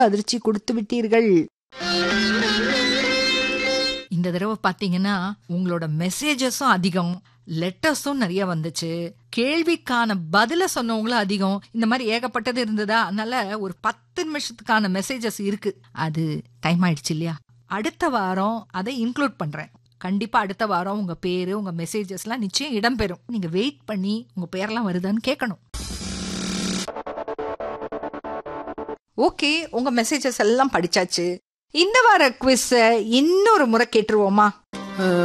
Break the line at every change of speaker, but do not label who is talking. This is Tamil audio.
அதிர்ச்சி கொடுத்து விட்டீர்கள் இந்த தடவை பாத்தீங்கன்னா உங்களோட மெசேஜஸும் அதிகம் லெட்டர்ஸும் நிறைய வந்துச்சு கேள்விக்கான பதில சொன்னவங்களும் அதிகம் இந்த மாதிரி ஏகப்பட்டது இருந்ததா அதனால ஒரு பத்து நிமிஷத்துக்கான மெசேஜஸ் இருக்கு அது டைம் ஆயிடுச்சு இல்லையா அடுத்த வாரம் அதை இன்க்ளூட் பண்றேன் கண்டிப்பா அடுத்த வாரம் உங்க பேரு உங்க மெசேஜஸ்லாம் நிச்சயம் இடம்பெறும் நீங்க வெயிட் பண்ணி உங்க பேர்லாம் வருதான்னு கேட்கணும் ஓகே உங்க மெசேஜஸ் எல்லாம் படிச்சாச்சு இந்த வார குவிஸ் இன்னொரு முறை கேட்டுருவோமா